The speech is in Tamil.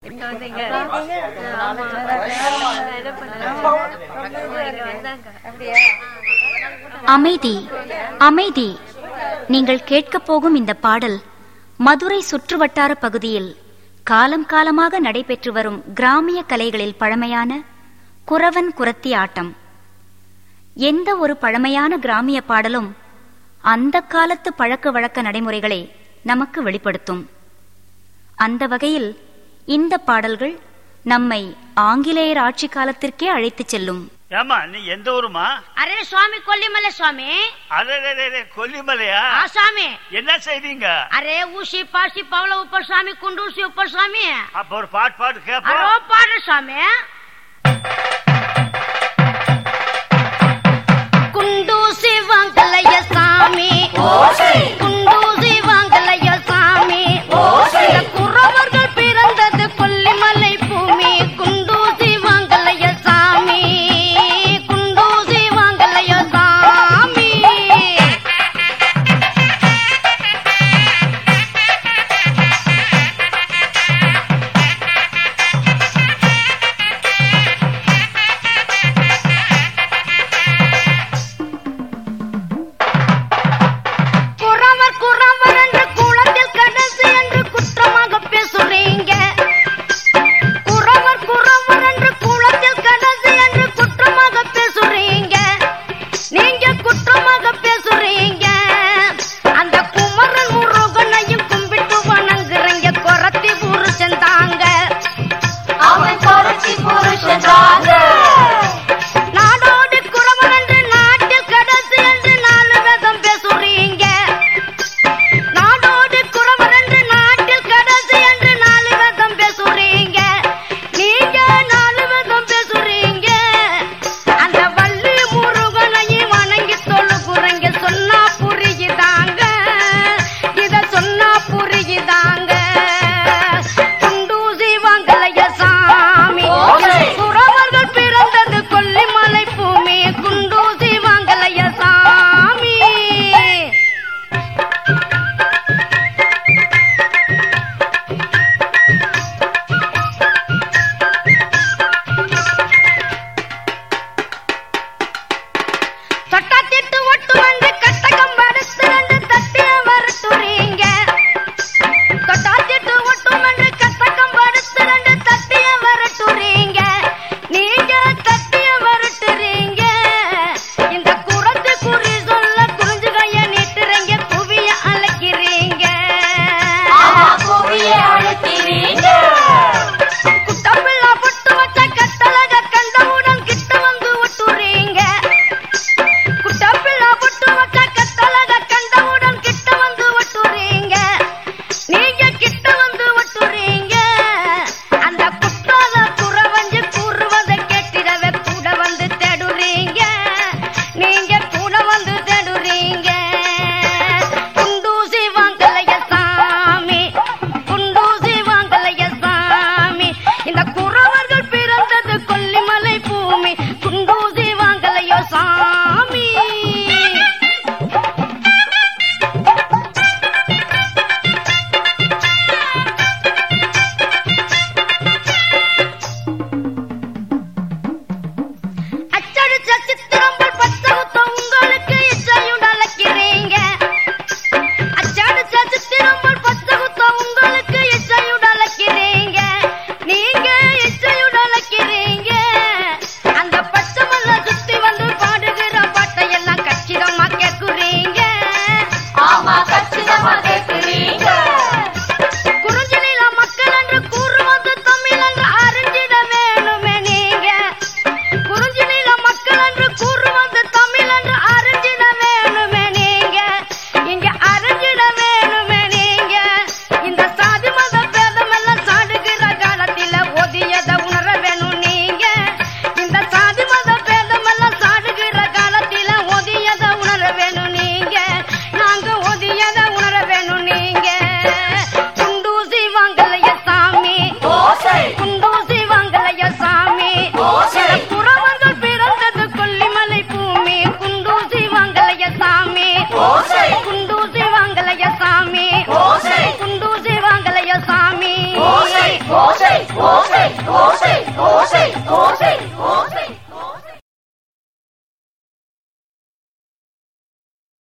இங்க வந்தீங்க ஆமா. நான் என்ன பண்ணேன்? இங்க வந்தாங்க. அமைதி அமைதி நீங்கள் கேட்கப் போகும் இந்த பாடல் மதுரை சுற்றுவட்டார பகுதியில் காலம் காலமாக நடைபெற்று வரும் கிராமிய கலைகளில் பழமையான குறவன் குரத்தி ஆட்டம் எந்த ஒரு பழமையான கிராமிய பாடலும் அந்த காலத்து பழக்க வழக்க நடைமுறைகளை நமக்கு வெளிப்படுத்தும் அந்த வகையில் இந்த பாடல்கள் நம்மை ஆங்கிலேயர் ஆட்சி காலத்திற்கே அழைத்துச் செல்லும் ஏமா நீ எந்த ஊருமா அரே சுவாமி கொல்லிமலை சுவாமி அरे கொல்லிமலையா ஆ சுவாமி என்ன செய்றீங்க அரே ஊசி பாசி பவள உப்பர் சுவாமி குண்டூசி உப்பர் சுவாமி அப்ப ஒரு பாட்டு பாட்டு அரோ கேப்போம் பாடு சுவாமி குண்டூசி வாங்கலைய சாமி குண்டூசி வாங்கலைய சாமி இந்த குறவர்கள் பிறந்தது கொல்லிமலை பூமி குண்டூசி வாங்கலைய சாமி குண்டூசி வாங்கலைய சாமி குறவர் ஓசை ஓசை ஓசை ஓசை